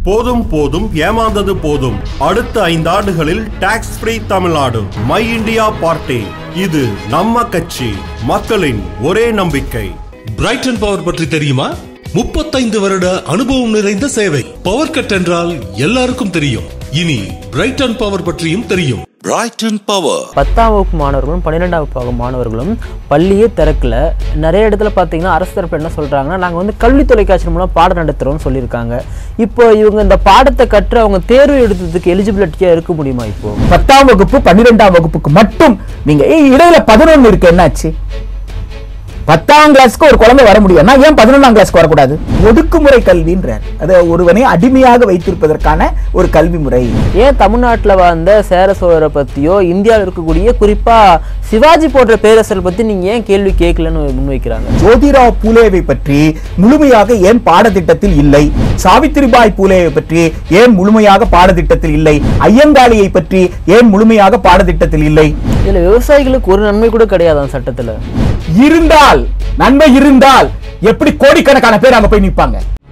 போதும் போதும் ஏமாந்தது போதும் அடுத்த ஐந்தாண்டுகளில் tax free Tamil Nadu my India party இது நம்ம கட்சி மக்களின் ஒரே நம்பிக்கை பிரைட்டன் பவர் பற்றி தெரியுமா முப்பத்தைந்து வருட அனுபவம் நிறைந்த சேவை பவர் கட் என்றால் எல்லாருக்கும் தெரியும் இனி பிரைட்டன் பவர் பற்றியும் தெரியும் Brighton Power. பத்தாம் வகுப்பு மாணவர்களும் பன்னிரெண்டாம் வகுப்பு மாணவர்களும் பள்ளியே திறக்கல நிறைய இடத்துல பார்த்தீங்கன்னா அரசு தரப்பு என்ன சொல்கிறாங்கன்னா நாங்கள் வந்து கல்வி தொலைக்காட்சி மூலம் பாடம் நடத்துகிறோம்னு சொல்லியிருக்காங்க இப்போ இவங்க இந்த பாடத்தை கற்று அவங்க தேர்வு எடுத்ததுக்கு எலிஜிபிலிட்டியாக இருக்க முடியுமா இப்போ பத்தாம் வகுப்பு பன்னிரெண்டாம் வகுப்புக்கு மட்டும் நீங்க ஏய், இடையில பதினொன்னு இருக்கு என்னாச்சு பத்தாம் கிளாஸ்க்கு ஒரு குழந்தை வர முடியும் நான் ஏன் பதினொன்றாம் கிளாஸ்க்கு வரக்கூடாது ஒடுக்குமுறை கல்வின்றார் அது ஒருவனை அடிமையாக வைத்திருப்பதற்கான ஒரு கல்வி முறை ஏன் தமிழ்நாட்டில் வந்த சேர சோழரை பற்றியோ இந்தியாவில் இருக்கக்கூடிய குறிப்பாக சிவாஜி போன்ற பேரரசரை பற்றி நீங்கள் ஏன் கேள்வி கேட்கலன்னு முன்வைக்கிறாங்க ஜோதிராவ் பூலேவை பற்றி முழுமையாக ஏன் பாடத்திட்டத்தில் இல்லை சாவித்திரிபாய் பூலேவை பற்றி ஏன் முழுமையாக பாடத்திட்டத்தில் இல்லை ஐயங்காளியை பற்றி ஏன் முழுமையாக பாடத்திட்டத்தில் இல்லை இதில் விவசாயிகளுக்கு ஒரு நன்மை கூட கிடையாதான் சட்டத்தில் இருந்தால் நன்மை இருந்தால் எப்படி கோடிக்கணக்கான பேர் அங்க போய் நிப்பாங்க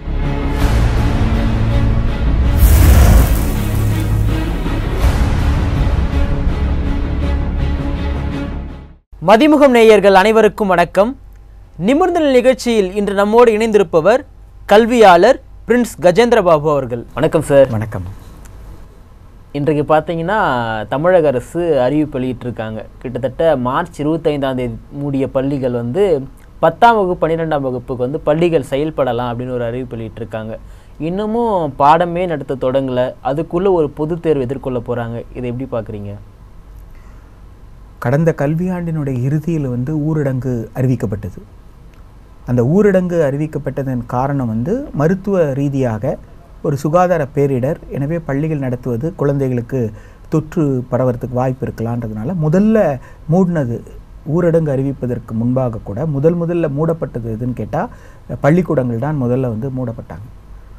மதிமுகம் நேயர்கள் அனைவருக்கும் வணக்கம் நிமிர்ந்த நிலை நிகழ்ச்சியில் இன்று நம்மோடு இணைந்திருப்பவர் கல்வியாளர் பிரின்ஸ் கஜேந்திர பாபு அவர்கள் வணக்கம் சார் வணக்கம் இன்றைக்கு பார்த்தீங்கன்னா தமிழக அரசு அறிவிப்பு வெளியிட்டிருக்காங்க கிட்டத்தட்ட மார்ச் இருபத்தைந்தாம் தேதி மூடிய பள்ளிகள் வந்து பத்தாம் வகுப்பு பன்னிரெண்டாம் வகுப்புக்கு வந்து பள்ளிகள் செயல்படலாம் அப்படின்னு ஒரு அறிவிப்பு வெளியிட்டிருக்காங்க இன்னமும் பாடமே நடத்த தொடங்கலை அதுக்குள்ளே ஒரு பொதுத் தேர்வு எதிர்கொள்ள போகிறாங்க இதை எப்படி பார்க்குறீங்க கடந்த கல்வியாண்டினுடைய இறுதியில் வந்து ஊரடங்கு அறிவிக்கப்பட்டது அந்த ஊரடங்கு அறிவிக்கப்பட்டதன் காரணம் வந்து மருத்துவ ரீதியாக ஒரு சுகாதார பேரிடர் எனவே பள்ளிகள் நடத்துவது குழந்தைகளுக்கு தொற்று பரவறதுக்கு வாய்ப்பு இருக்கலான்றதுனால முதல்ல மூடினது ஊரடங்கு அறிவிப்பதற்கு முன்பாக கூட முதல் முதல்ல மூடப்பட்டது எதுன்னு கேட்டால் பள்ளிக்கூடங்கள் தான் முதல்ல வந்து மூடப்பட்டாங்க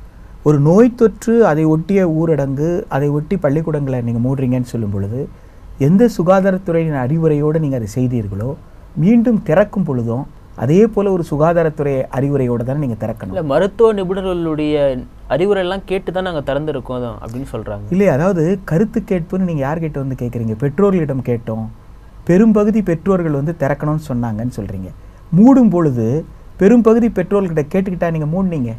ஒரு நோய் தொற்று அதை ஒட்டிய ஊரடங்கு அதை ஒட்டி பள்ளிக்கூடங்களை நீங்கள் மூடுறீங்கன்னு சொல்லும் பொழுது எந்த சுகாதாரத்துறையின் அறிவுரையோடு நீங்கள் அதை செய்தீர்களோ மீண்டும் திறக்கும் பொழுதும் அதே போல் ஒரு சுகாதாரத்துறை அறிவுரையோடு தானே நீங்கள் திறக்கணும் இல்லை மருத்துவ நிபுணர்களுடைய அறிவுரையெல்லாம் கேட்டு தான் நாங்கள் திறந்திருக்கோம் தான் அப்படின்னு சொல்கிறாங்க இல்லை அதாவது கருத்து கேட்புன்னு நீங்கள் யார்கிட்ட வந்து கேட்குறீங்க பெற்றோர்களிடம் கேட்டோம் பெரும்பகுதி பெற்றோர்கள் வந்து திறக்கணும்னு சொன்னாங்கன்னு சொல்கிறீங்க மூடும் பொழுது பெரும்பகுதி பெற்றோர்கிட்ட கேட்டுக்கிட்டா நீங்கள் மூடினீங்க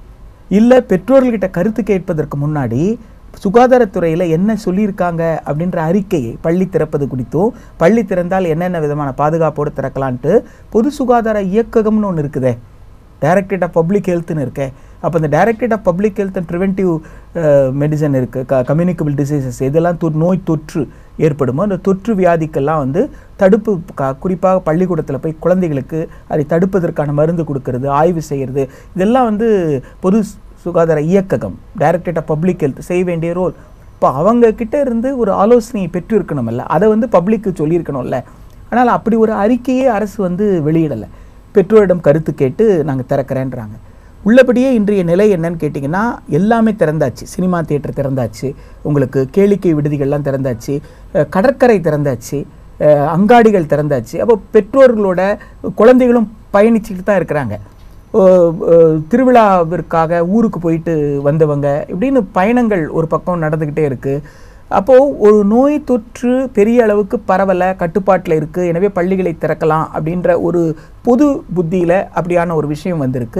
இல்லை பெற்றோர்கள்கிட்ட கருத்து கேட்பதற்கு முன்னாடி சுகாதாரத்துறையில் என்ன சொல்லியிருக்காங்க அப்படின்ற அறிக்கையை பள்ளி திறப்பது குறித்தும் பள்ளி திறந்தால் என்னென்ன விதமான பாதுகாப்போடு திறக்கலான்ட்டு பொது சுகாதார இயக்ககம்னு ஒன்று இருக்குதே டைரக்டரேட் ஆஃப் பப்ளிக் ஹெல்த்னு இருக்கு அப்போ இந்த directorate of public health and preventive medicine இருக்குது க கம்யூனிகபிள் டிசீசஸ் இதெல்லாம் தொ நோய் தொற்று ஏற்படுமோ அந்த தொற்று வியாதிக்கெல்லாம் வந்து தடுப்பு க குறிப்பாக பள்ளிக்கூடத்தில் போய் குழந்தைகளுக்கு அதை தடுப்பதற்கான மருந்து கொடுக்கறது ஆய்வு செய்கிறது இதெல்லாம் வந்து பொது சு- சுகாதார இயக்ககம் டைரக்டரேட் ஆஃப் பப்ளிக் ஹெல்த் செய்ய வேண்டிய ரோல் இப்போ அவங்க கிட்ட இருந்து ஒரு ஆலோசனையை பெற்று இருக்கணும்ல அதை வந்து பப்ளிக்கு சொல்லியிருக்கணும்ல ஆனால் அப்படி ஒரு அறிக்கையே அரசு வந்து வெளியிடலை பெற்றோரிடம் கருத்து கேட்டு நாங்கள் திறக்கிறேன்றாங்க உள்ளபடியே இன்றைய நிலை என்னன்னு கேட்டிங்கன்னா எல்லாமே திறந்தாச்சு சினிமா தியேட்டர் திறந்தாச்சு உங்களுக்கு கேளிக்கை விடுதிகள்லாம் திறந்தாச்சு அஹ் கடற்கரை திறந்தாச்சு அஹ் அங்காடிகள் திறந்தாச்சு அப்போ பெற்றோர்களோட குழந்தைகளும் பயணிச்சுக்கிட்டு தான் இருக்கிறாங்க ஓ, அஹ் திருவிழாவிற்காக ஊருக்கு போயிட்டு வந்தவங்க இப்படின்னு பயணங்கள் ஒரு பக்கம் நடந்துக்கிட்டே இருக்குது அப்போது ஒரு நோய் தொற்று பெரிய அளவுக்கு பரவலை கட்டுப்பாட்டில் இருக்குது எனவே பள்ளிகளை திறக்கலாம் அப்படின்ற ஒரு பொது புத்தியில் அப்படியான ஒரு விஷயம் வந்திருக்கு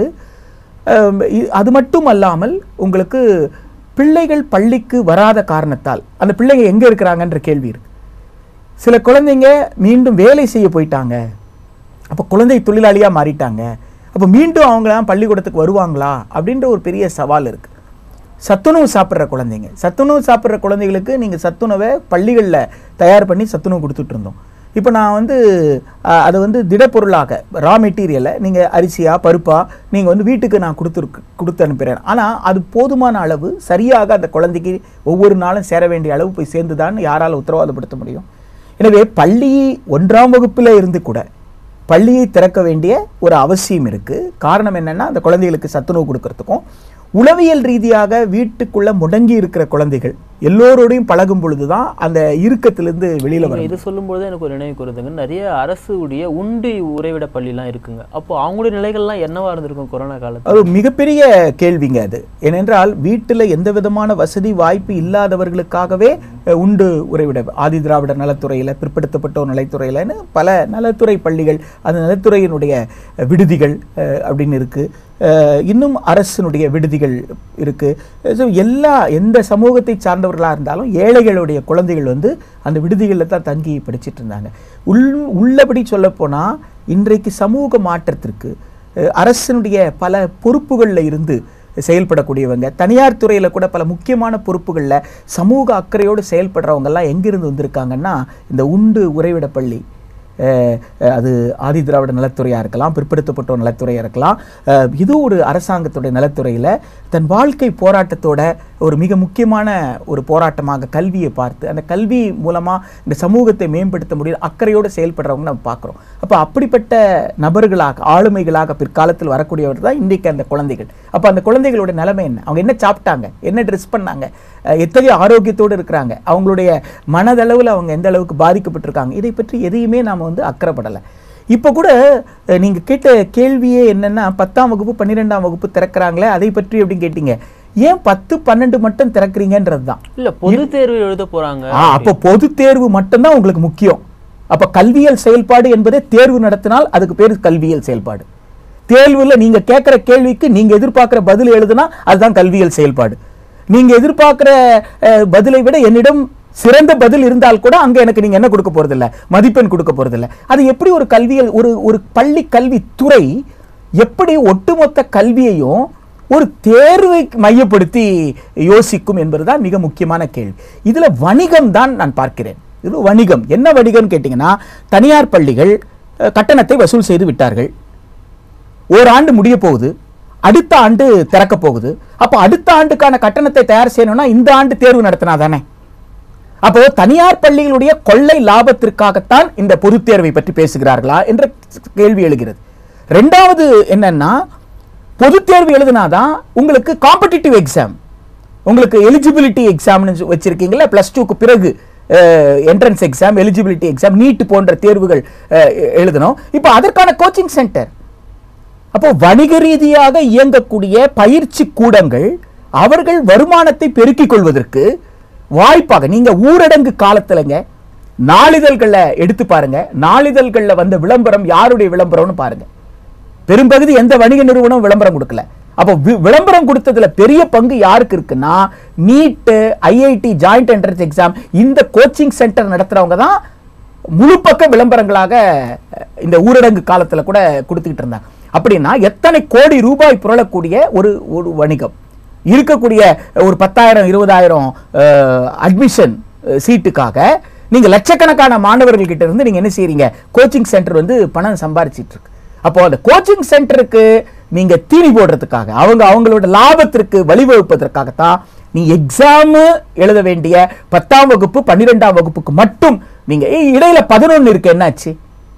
அம், இ- அது மட்டும் அல்லாமல் உங்களுக்கு பிள்ளைகள் பள்ளிக்கு வராத காரணத்தால் அந்த பிள்ளைங்க எங்கே இருக்கிறாங்கன்ற கேள்வி இருக்கு சில குழந்தைங்க மீண்டும் வேலை செய்ய போயிட்டாங்க அப்போ குழந்தை தொழிலாளியாக மாறிட்டாங்க அப்போ மீண்டும் அவங்களாம் பள்ளிக்கூடத்துக்கு வருவாங்களா அப்படின்ற ஒரு பெரிய சவால் இருக்குது சத்துணவு சாப்பிட்ற குழந்தைங்க சத்துணவு சாப்பிட்ற குழந்தைகளுக்கு நீங்கள் சத்துணவை பள்ளிகளில் தயார் பண்ணி சத்துணவு கொடுத்துட்டு இருந்தோம் இப்போ நான் வந்து அஹ், அதை வந்து திடப்பொருளாக ரா மெட்டீரியலை நீங்கள் அரிசியா பருப்பா நீங்கள் வந்து வீட்டுக்கு நான் கொடுத்துருக்கு கொடுத்து அனுப்புகிறேன் ஆனால் அது போதுமான அளவு சரியாக அந்த குழந்தைக்கு ஒவ்வொரு நாளும் சேர வேண்டிய அளவு போய் சேர்ந்துதான் யாரால் உத்தரவாதப்படுத்த முடியும் எனவே பள்ளி ஒன்றாம் வகுப்பில் இருந்து கூட பள்ளியை திறக்க வேண்டிய ஒரு அவசியம் இருக்குது காரணம் என்னென்னா அந்த குழந்தைகளுக்கு சத்துணவு கொடுக்கறதுக்கும் உளவியல் ரீதியாக வீட்டுக்குள்ளே முடங்கி இருக்கிற குழந்தைகள் எல்லோரோடையும் பழகும் பொழுதுதான் அந்த இறுக்கத்திலிருந்து வெளியில நீங்க வரும் இது சொல்லும்போது எனக்கு ஒரு நினைவு வருதுங்க நிறைய அரசு உடைய உண்டு உறைவிட பள்ளிலாம் இருக்குங்க அப்போ அவங்களுடைய நிலைகள்லாம் என்னவா இருந்திருக்கும் கொரோனா காலத்துல அது மிகப்பெரிய கேள்விங்க அது ஏனென்றால் வீட்டில் எந்த விதமான வசதி வாய்ப்பு இல்லாதவர்களுக்காகவே அஹ், உண்டு உறைவிட ஆதி திராவிட நலத்துறையில் பிற்படுத்தப்பட்டோர் நலத்துறையிலன்னு பல நலத்துறை பள்ளிகள் அந்த நலத்துறையினுடைய அஹ், விடுதிகள் அஹ், அப்படின்னு இருக்கு அஹ், இன்னும் அரசினுடைய விடுதிகள் இருக்கு ஸோ எல்லா எந்த சமூகத்தை சார்ந்தவர்களாக இருந்தாலும் ஏழைகளுடைய குழந்தைகள் வந்து அந்த விடுதிகளில் தான் தங்கி படிச்சிட்டு இருந்தாங்க உள் உள்ளபடி சொல்லப்போனால் இன்றைக்கு சமூக மாற்றத்திற்கு அஹ் அரசினுடைய பல பொறுப்புகளில் இருந்து செயல்படக்கூடியவங்க தனியார் துறையில் கூட பல முக்கியமான பொறுப்புகளில் சமூக அக்கறையோடு செயல்படுறவங்கெல்லாம் எங்கிருந்து வந்திருக்காங்கன்னா இந்த உண்டு உறைவிட பள்ளி அஹ் அஹ் அது ஆதி திராவிட நலத்துறையாக இருக்கலாம் பிற்படுத்தப்பட்டோர் நலத்துறையாக இருக்கலாம் அஹ் இது ஒரு அரசாங்கத்துடைய நலத்துறையில் தன் வாழ்க்கை போராட்டத்தோட ஒரு மிக முக்கியமான ஒரு போராட்டமாக கல்வியை பார்த்து அந்த கல்வி மூலமாக இந்த சமூகத்தை மேம்படுத்த முடியும் அக்கறையோடு செயல்படுறவங்க நம்ம பார்க்குறோம் அப்போ அப்படிப்பட்ட நபர்களாக ஆளுமைகளாக பிற்காலத்தில் வரக்கூடியவர் தான் இன்றைக்கு அந்த குழந்தைகள் அப்போ அந்த குழந்தைகளோட நிலைமை என்ன அவங்க என்ன சாப்பிட்டாங்க என்ன ட்ரெஸ் பண்ணாங்க அஹ் எத்தகைய ஆரோக்கியத்தோடு இருக்கிறாங்க அவங்களுடைய மனதளவில் அவங்க எந்த அளவுக்கு பாதிக்கப்பட்டிருக்காங்க இதை பற்றி எதையுமே நாம் வந்து அக்கறைப்படலை இப்போ கூட அஹ், நீங்க கேட்ட கேள்வியே என்னன்னா பத்தாம் வகுப்பு பன்னிரெண்டாம் வகுப்பு திறக்கிறாங்களே அதை பற்றி அப்படின்னு கேட்டீங்க ஏன் பத்து பன்னெண்டு மட்டும் திறக்கிறீங்கன்றது தான் இல்ல பொது தேர்வு எழுத போறாங்க ஆ அப்போ பொது தேர்வு மட்டும்தான் உங்களுக்கு முக்கியம் அப்ப கல்வியல் செயல்பாடு என்பதே தேர்வு நடத்தினால் அதுக்கு பேர் கல்வியல் செயல்பாடு தேர்வுல நீங்க கேட்கிற கேள்விக்கு நீங்க எதிர்பார்க்கிற பதில் எழுதுனா அதுதான் கல்வியல் செயல்பாடு நீங்க எதிர்பார்க்கிற அஹ், பதிலை விட என்னிடம் சிறந்த பதில் இருந்தால் கூட அங்க எனக்கு நீங்க என்ன கொடுக்க போறதில்ல மதிப்பெண் கொடுக்க போறதில்ல அது எப்படி ஒரு கல்வியல் ஒரு ஒரு பள்ளி கல்வி துறை எப்படி ஒட்டுமொத்த கல்வியையும் ஒரு தேர்வை மையப்படுத்தி யோசிக்கும் என்பதுதான் மிக முக்கியமான கேள்வி இதுல வணிகம் தான் நான் பார்க்கிறேன் இது வணிகம் என்ன வணிகம்னு கேட்டிங்கன்னா தனியார் பள்ளிகள் அஹ், கட்டணத்தை வசூல் செய்து விட்டார்கள் ஓராண்டு முடிய போகுது அடுத்த ஆண்டு திறக்க போகுது அப்போ அடுத்த ஆண்டுக்கான கட்டணத்தை தயார் செய்யணும்னா இந்த ஆண்டு தேர்வு நடத்தினா தானே அப்போ தனியார் பள்ளிகளுடைய கொள்ளை லாபத்திற்காகத்தான் இந்த பொதுத் தேர்வை பற்றி பேசுகிறார்களா என்ற கேள்வி எழுகிறது ரெண்டாவது என்னன்னா பொதுத் தேர்வு எழுதினாதான் உங்களுக்கு காம்படிட்டிவ் எக்ஸாம் உங்களுக்கு எலிஜிபிலிட்டி எக்ஸாம்னு வச்சிருக்கீங்களா ப்ளஸ் டூக்கு பிறகு entrance exam eligibility exam NEET போன்ற தேர்வுகள் அஹ், எழுதணும் இப்போ அதற்கான கோச்சிங் சென்டர் அப்போ வணிக ரீதியாக இயங்கக்கூடிய பயிற்சி கூடங்கள் அவர்கள் வருமானத்தை பெருக்கிக் கொள்வதற்கு வாய்ப்பாக நீங்க ஊரடங்கு காலத்துலங்க நாளிதழ்களை எடுத்து பாருங்க நாளிதழ்கள்ல வந்த விளம்பரம் யாருடைய விளம்பரம்னு பாருங்க பெரும்பகுதி எந்த வணிக நிறுவனம் விளம்பரம் கொடுக்கல அப்போ வி- விளம்பரம் கொடுத்ததுல பெரிய பங்கு யாருக்கு இருக்குன்னா NEET IIT joint entrance exam இந்த கோச்சிங் சென்டர் நடத்துறவங்க தான் முழு பக்க விளம்பரங்களாக அஹ், இந்த ஊரடங்கு காலத்துல கூட கொடுத்துக்கிட்டு இருந்தாங்க அப்படின்னா எத்தனை கோடி ரூபாய் புரளக்கூடிய ஒரு ஒரு வணிகம் இருக்கக்கூடிய ஒரு பத்தாயிரம் இருபதாயிரம் அட்மிஷன் சீட்டுக்காக நீங்க லட்சக்கணக்கான மாணவர்கள் கிட்ட இருந்து நீங்க என்ன செய்றீங்க கோச்சிங் சென்டர் வந்து பணம் சம்பாரிச்சிட்டு இருக்கு அப்போ அந்த கோச்சிங் சென்டருக்கு நீங்க தீனி போடுறதுக்காக அவங்க அவங்களோட லாபத்திற்கு வழிவகுப்பதற்காகத்தான் நீ எக்ஸாம் எழுத வேண்டிய பத்தாம் வகுப்பு பன்னிரெண்டாம் வகுப்புக்கு மட்டும் நீங்க ஏய், இடையில பதினொன்னு இருக்கு என்னாச்சு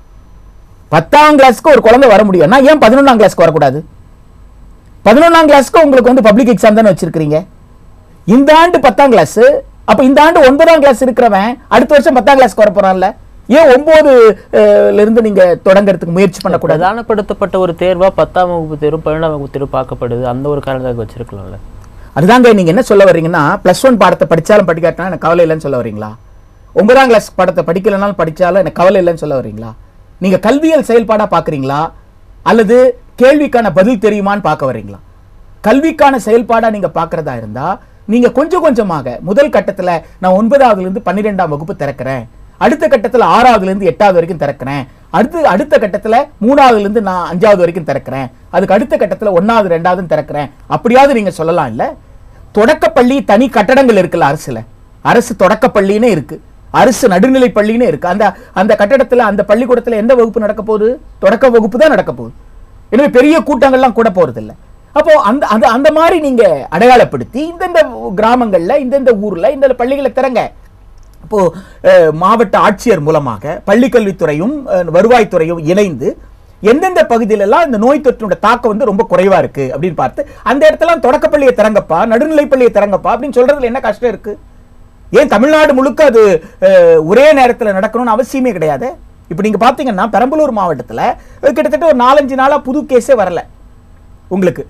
பத்தாம் கிளாஸ்க்கு ஒரு குழந்தை வர முடியும்னா ஏன் பதினொன்றாம் கிளாஸ்க்கு வரக்கூடாது பதினொன்றாம் கிளாஸ்க்கு உங்களுக்கு வந்து பப்ளிக் எக்ஸாம் தானே வச்சிருக்கீங்க இந்த ஆண்டு பத்தாம் கிளாஸ் அப்ப இந்த ஆண்டு ஒன்பதாம் கிளாஸ் இருக்கிறவன் அடுத்த வருஷம் பத்தாம் கிளாஸ்க்கு வர போறான்ல ஏன் ஒன்பது அஹ், ல இருந்து நீங்க தொடங்கறதுக்கு முயற்சி பண்ணக்கூடாது பிரதானப்படுத்தப்பட்ட ஒரு தேர்வா பத்தாம் வகுப்பு தேர்வு பன்னெண்டாம் வகுப்பு தேர்வு பார்க்கப்படுது அந்த ஒரு காரணத்துக்கு வச்சிருக்கலாம்ல அதுதாங்க நீங்க என்ன சொல்ல வர்றீங்கன்னா பிளஸ் ஒன் பாடத்தை படிச்சாலும் படிக்காட்டினாலும் எனக்கு கவலை இல்லைன்னு சொல்ல வர்றீங்களா ஒன்பதாம் கிளாஸ் பாடத்தை படிக்கலைனாலும் படிச்சாலும் எனக்கு கவலை இல்லைன்னு சொல்ல வர்றீங்களா நீங்க கல்வியல் செயல்பாடா பாக்குறீங்களா அல்லது கேள்விக்கான பதில் தெரியுமான்னு பார்க்க வர்றீங்களா கல்விக்கான செயல்பாடா நீங்க பார்க்கறதா இருந்தா நீங்க கொஞ்சம் கொஞ்சமாக முதல் கட்டத்துல நான் ஒன்பதாவதுல இருந்து பன்னிரெண்டாம் வகுப்பு திறக்கிறேன் அடுத்த கட்டத்துல ஆறாவதுல இருந்து எட்டாவது வரைக்கும் திறக்கிறேன் அடுத்து அடுத்த கட்டத்துல மூணாவதுல இருந்து நான் அஞ்சாவது வரைக்கும் திறக்கிறேன் அதுக்கு அடுத்த கட்டத்துல ஒன்னாவது ரெண்டாவது திறக்கிறேன் அப்படியாவது நீங்க சொல்லலாம் இல்ல தொடக்கப்பள்ளி தனி கட்டடங்கள் இருக்குல்ல அரசுல அரசு தொடக்கப்பள்ளின்னு இருக்கு அரசு நடுநிலை பள்ளின்னு இருக்கு அந்த அந்த கட்டடத்துல அந்த பள்ளிக்கூடத்துல எந்த வகுப்பு நடக்க போகுது தொடக்க வகுப்பு தான் நடக்க போகுது எனவே பெரிய கூட்டங்கள்லாம் கூட போறது இல்ல அப்போ அந்த அந்த அந்த மாதிரி நீங்க அடையாளப்படுத்தி இந்தந்த கிராமங்கள்ல இந்தந்த ஊர்ல இந்த பள்ளிகளை திறங்க அப்போ அஹ், மாவட்ட ஆட்சியர் மூலமாக பள்ளிக்கல்வித்துறையும் அஹ், வருவாய்த்துறையும் இணைந்து எந்தெந்த பகுதியிலெல்லாம் இந்த நோய் தொற்றினுடைய தாக்கம் வந்து ரொம்ப குறைவா இருக்கு அப்படின்னு பார்த்து அந்த இடத்துல தொடக்கப்பள்ளியை திறங்கப்பா நடுநிலைப் பள்ளியை திறங்கப்பா அப்படின்னு சொல்றதுல என்ன கஷ்டம் இருக்கு ஏன் தமிழ்நாடு முழுக்க அது அஹ், ஒரே நேரத்தில் நடக்கணும்னு அவசியமே கிடையாது இப்போ நீங்க பார்த்தீங்கன்னா பெரம்பலூர் மாவட்டத்தில் கிட்டத்தட்ட ஒரு நாலஞ்சு நாளா புது கேஸே வரல உங்களுக்கு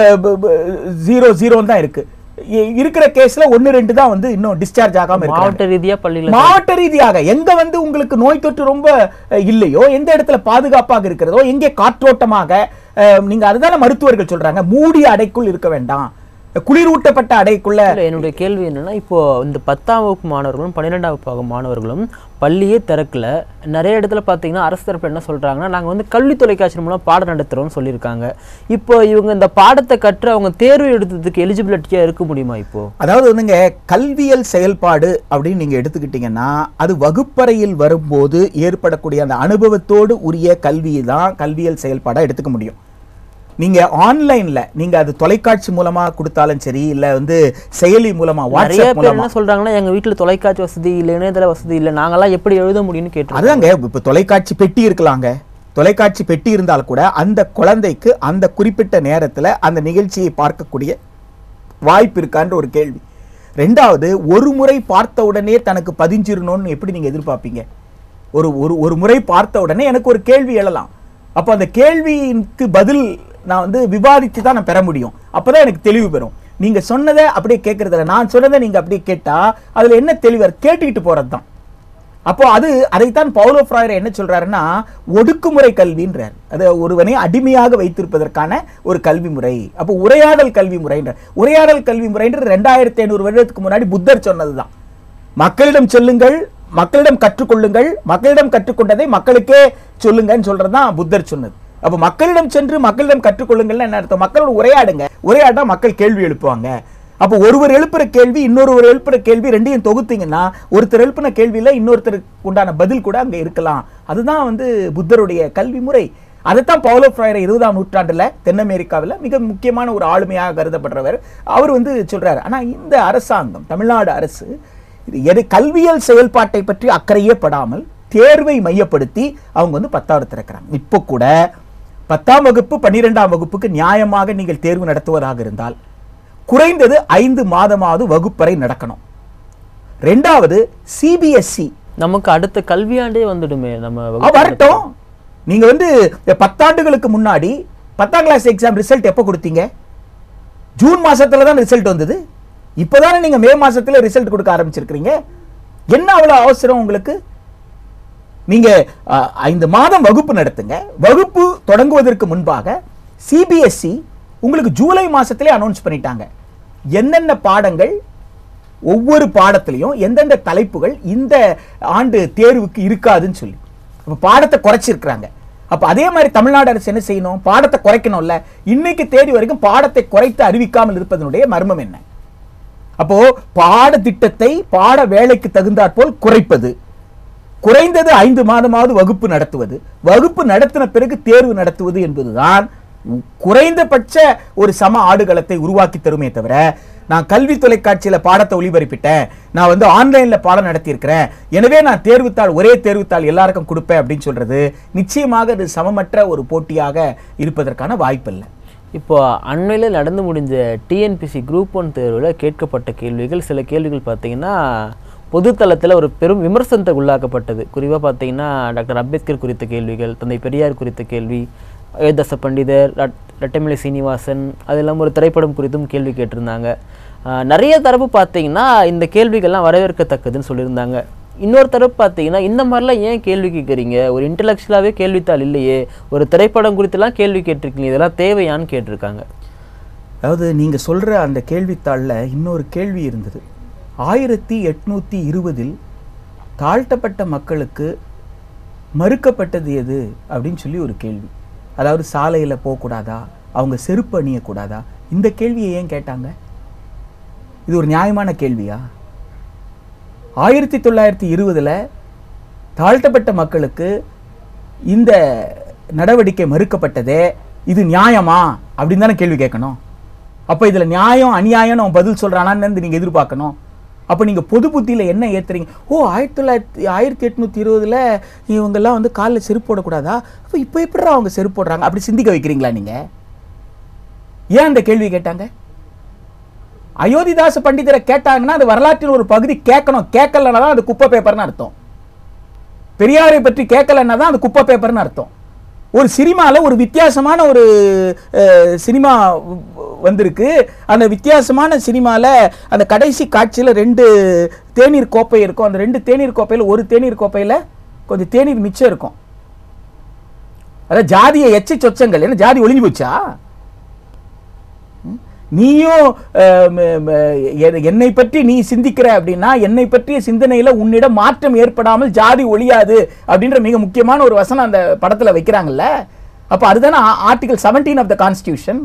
ஜீரோ ஜீரோன்னு தான் இருக்கு இ- இருக்கிற கேஸ்ல ஒன்னு ரெண்டு தான் வந்து இன்னும் டிஸ்சார்ஜ் ஆகாம இருக்கு மாவட்ட ரீதியா பள்ளியில மாவட்ட ரீதியாக எங்க வந்து உங்களுக்கு நோய் தொற்று ரொம்ப அஹ், இல்லையோ எந்த இடத்துல பாதுகாப்பாக இருக்கிறதோ எங்கே காற்றோட்டமாக அஹ், நீங்க அதுதானே மருத்துவர்கள் சொல்றாங்க மூடிய அடைக்குள் இருக்க வேண்டாம் குளிரூட்டப்பட்ட அடைக்குள்ள இல்ல, என்னுடைய கேள்வி என்னன்னா இப்போ இந்த பத்தாம் வகுப்பு மாணவர்களும் பன்னிரெண்டாம் வகுப்பு மாணவர்களும் பள்ளியே திறக்கல நிறைய இடத்துல பார்த்தீங்கன்னா அரசு தரப்பு என்ன சொல்றாங்கன்னா நாங்க வந்து கல்வி தொலைக்காட்சி மூலம் பாடம் நடத்துறோம்னு சொல்லியிருக்காங்க இப்போ இவங்க இந்த பாடத்தை கற்று அவங்க தேர்வு எடுத்ததுக்கு எலிஜிபிலிட்டியா இருக்க முடியுமா இப்போ அதாவது வந்துங்க கல்வியல் செயல்பாடு அப்படின்னு நீங்க எடுத்துக்கிட்டீங்கன்னா அது வகுப்பறையில் வரும்போது ஏற்படக்கூடிய அந்த அனுபவத்தோடு உரிய கல்வி தான் கல்வியல் செயல்பாடா எடுத்துக்க முடியும் நீங்க ஆன்லைன்ல நீங்க அது தொலைக்காட்சி மூலமா கொடுத்தாலும் சரி இல்ல வந்து செயலி மூலமா நிறைய வாட்ஸ்அப் பேர் மூலமா என்ன சொல்றாங்கன்னா எங்க வீட்டுல தொலைக்காட்சி வசதி இல்லை இணையதள வசதி இல்லை நாங்கெல்லாம் எப்படி எழுத முடியும்னு கேட்டு அதுதாங்க இப்ப தொலைக்காட்சி பெட்டி இருக்கலாங்க தொலைக்காட்சி பெட்டி இருந்தால் கூட அந்த குழந்தைக்கு அந்த குறிப்பிட்ட நேரத்துல அந்த நிகழ்ச்சியை பார்க்கக்கூடிய வாய்ப்பு இருக்கான்ற ஒரு கேள்வி ரெண்டாவது ஒரு முறை பார்த்த உடனே தனக்கு பதிஞ்சிரணும்னு எப்படி நீங்க எதிர்பார்ப்பீங்க ஒரு ஒரு ஒரு முறை பார்த்த உடனே எனக்கு ஒரு கேள்வி எழலாம் அப்போ அந்த கேள்விக்கு பதில் நான் வந்து விவாதித்து தான் நான் பெற முடியும் அப்பதான் எனக்கு தெளிவு பெறும் நீங்க சொன்னதை அப்படியே கேட்கறதில்ல நான் சொன்னதை நீங்க அப்படியே கேட்டா அதுல என்ன தெளிவு வரும்? கேட்டுக்கிட்டு போறது தான் அப்போ அது அதைத்தான் பவுலோ ஃப்ராயர் என்ன சொல்றாருன்னா ஒடுக்குமுறை கல்வின்றார் அது ஒருவனை அடிமையாக வைத்திருப்பதற்கான ஒரு கல்வி முறை அப்போ உரையாடல் கல்வி முறைன்ற உரையாடல் கல்வி முறைன்ற ரெண்டாயிரத்தி ஐநூறு வருடத்துக்கு முன்னாடி புத்தர் சொன்னதுதான் மக்களிடம் சொல்லுங்கள் மக்களிடம் கற்றுக்கொள்ளுங்கள் மக்களிடம் கற்றுக்கொண்டதை மக்களுக்கே சொல்லுங்கன்னு சொல்றதுதான் புத்தர் சொன்னது அப்ப மக்களிடம் சென்று மக்களிடம் கற்றுக்கொள்ளுங்கள்னு என்ன அர்த்தம் மக்களோட உரையாடுங்க உரையாடா மக்கள் கேள்வி எழுப்புவாங்க அப்போ ஒருவர் எழுப்புற கேள்வி இன்னொருவர் எழுப்புற கேள்வி ரெண்டையும் தொகுத்தீங்கன்னா ஒருத்தர் எழுப்பின கேள்வியில இன்னொருத்தருக்கு உண்டான பதில் கூட அங்க இருக்கலாம் அதுதான் வந்து புத்தருடைய கல்வி முறை அதைத்தான் பவுலோ ஃப்ராயர் இருபதாம் நூற்றாண்டுல தென் அமெரிக்காவில் மிக முக்கியமான ஒரு ஆளுமையாக கருதப்படுறவர் அவர் வந்து சொல்றாரு ஆனா இந்த அரசாங்கம் தமிழ்நாடு அரசு இது எது கல்வியல் செயல்பாட்டை பற்றி அக்கறையே படாமல் தேர்வை மையப்படுத்தி அவங்க வந்து பத்தாவது திறக்கிறாங்க இப்போ கூட பத்தாம் வகுப்பு பன்னிரெண்டாம் வகுப்புக்கு நியாயமாக நீங்கள் தேர்வு நடத்துவதாக இருந்தால் குறைந்தது ஐந்து மாதமாவது வகுப்பறை நடக்கணும் ரெண்டாவது சிபிஎஸ்சி நமக்கு அடுத்த கல்வியாண்டே வந்துடுமே நம்ம ஆ, வகுப்பு வரட்டும் நீங்க வந்து இந்த பத்தாண்டுகளுக்கு முன்னாடி பத்தாம் கிளாஸ் எக்ஸாம் ரிசல்ட் எப்போ கொடுத்தீங்க ஜூன் மாசத்துல தான் ரிசல்ட் வந்தது இப்போதானே நீங்க மே மாசத்துல ரிசல்ட் கொடுக்க ஆரம்பிச்சிருக்கிறீங்க என்ன அவ்வளவு அவசரம் உங்களுக்கு நீங்க அ, ஐந்து மாதம் வகுப்பு நடத்துங்க வகுப்பு தொடங்குவதற்கு முன்பாக சிபிஎஸ்சி உங்களுக்கு ஜூலை மாசத்திலே அனௌன்ஸ் பண்ணிட்டாங்க என்னென்ன பாடங்கள் ஒவ்வொரு பாடத்திலையும் எந்தெந்த தலைப்புகள் இந்த ஆண்டு தேர்வுக்கு இருக்காதுன்னு சொல்லி அப்ப பாடத்தை குறைச்சிருக்கிறாங்க அப்ப அதே மாதிரி தமிழ்நாடு அரசு என்ன செய்யணும் பாடத்தை குறைக்கணும்ல இன்னைக்கு தேதி வரைக்கும் பாடத்தை குறைத்து அறிவிக்காமல் இருப்பதனுடைய மர்மம் என்ன அப்போ பாடத்திட்டத்தை பாட வேலைக்கு தகுந்தாற்போல் குறைப்பது குறைந்தது ஐந்து மாதமாவது வகுப்பு நடத்துவது வகுப்பு நடத்தின பிறகு தேர்வு நடத்துவது என்பதுதான் குறைந்தபட்ச ஒரு சம ஆடுகளத்தை உருவாக்கி தருமே தவிர நான் கல்வி தொலைக்காட்சியில பாடத்தை ஒளிபரப்பிட்டேன் நான் வந்து ஆன்லைன்ல பாடம் நடத்தியிருக்கிறேன் எனவே நான் தேர்வுத்தாள் ஒரே தேர்வுத்தாள் எல்லாருக்கும் கொடுப்பேன் அப்படின்னு சொல்றது நிச்சயமாக அது சமமற்ற ஒரு போட்டியாக இருப்பதற்கான வாய்ப்பில்லை இப்போ அண்மையில் நடந்து முடிஞ்ச டிஎன்பிசி குரூப் ஒன் தேர்வில் கேட்கப்பட்ட கேள்விகள் சில கேள்விகள் பார்த்தீங்கன்னா பொதுத்தளத்தில் ஒரு பெரும் விமர்சனத்துக்கு உள்ளாக்கப்பட்டது குறிப்பாக பார்த்தீங்கன்னா டாக்டர் அம்பேத்கர் குறித்த கேள்விகள் தந்தை பெரியார் குறித்த கேள்வி அயோத்தச பண்டிதர் ரட்- ரட்டமிலை சீனிவாசன் அது இல்லாமல் ஒரு திரைப்படம் குறித்தும் கேள்வி கேட்டிருந்தாங்க ஆஹ் நிறைய தரப்பு பார்த்தீங்கன்னா இந்த கேள்விகள்லாம் வரவேற்கத்தக்கதுன்னு சொல்லியிருந்தாங்க இன்னொரு தரப்பு பார்த்தீங்கன்னா இந்த மாதிரிலாம் ஏன் கேள்வி கேட்குறீங்க ஒரு இன்டலெக்சுவலாகவே கேள்வித்தாள் இல்லையே ஒரு திரைப்படம் குறித்துலாம் கேள்வி கேட்டிருக்கீங்க இதெல்லாம் தேவையான்னு கேட்டிருக்காங்க அதாவது நீங்க சொல்ற அந்த கேள்வித்தாளில் இன்னொரு கேள்வி இருந்தது ஆயிரத்தி எட்நூத்தி இருபதில் தாழ்த்தப்பட்ட மக்களுக்கு மறுக்கப்பட்டது எது அப்படின்னு சொல்லி ஒரு கேள்வி அதாவது சாலையில போகக்கூடாதா அவங்க செருப்பு அணியக்கூடாதா இந்த கேள்வியை ஏன் கேட்டாங்க இது ஒரு நியாயமான கேள்வியா ஆயிரத்தி தொள்ளாயிரத்தி இருபதுல தாழ்த்தப்பட்ட மக்களுக்கு இந்த நடவடிக்கை மறுக்கப்பட்டதே இது நியாயமா அப்படின்னு தானே கேள்வி கேட்கணும் அப்ப இதுல நியாயம் அநியாயம் அவன் பதில் சொல்றானான்னு நீங்க எதிர்பார்க்கணும் அப்ப நீங்க பொது புத்தியில என்ன ஏத்துறீங்க ஓ ஆயிரத்தி தொள்ளாயிரத்தி ஆயிரத்தி எட்நூத்தி இருபதுல இவங்கெல்லாம் வந்து காலில் செருப்பு போடக்கூடாதா அப்ப இப்போ எப்படிடா அவங்க செருப்பு போடுறாங்க அப்படி சிந்திக்க வைக்கிறீங்களா நீங்க ஏன் அந்த கேள்வி கேட்டாங்க அயோத்திதாச பண்டிதரை கேட்டாங்கன்னா அது வரலாற்றில் ஒரு பகுதி கேட்கணும் கேட்கலன்னா தான் அது குப்பை பேப்பர்னு அர்த்தம் பெரியாரை பற்றி கேட்கலன்னா தான் அது குப்பை பேப்பர்னு அர்த்தம் ஒரு சினிமாவில் ஒரு வித்தியாசமான ஒரு அஹ், சினிமா வந்திருக்கு அந்த வித்தியாசமான சினிமாவில் அந்த கடைசி காட்சியில் ரெண்டு தேநீர் கோப்பை இருக்கும் அந்த ரெண்டு தேநீர் கோப்பையில் ஒரு தேநீர் கோப்பையில் கொஞ்சம் தேநீர் மிச்சம் இருக்கும் அதாவது ஜாதியை எச்சி சொச்சங்கள் என்ன ஜாதி ஒளிஞ்சு போச்சா நீயும் அஹ், ம- ம- எ- என்னை பற்றி நீ சிந்திக்கிற அப்படின்னா என்னை பற்றிய சிந்தனையில உன்னிடம் மாற்றம் ஏற்படாமல் ஜாதி ஒழியாது அப்படின்ற மிக முக்கியமான ஒரு வசனம் அந்த படத்துல வைக்கிறாங்கல்ல அப்ப அதுதானே ஆர்டிகல் 17 ஆஃப் த கான்ஸ்டிடியூஷன்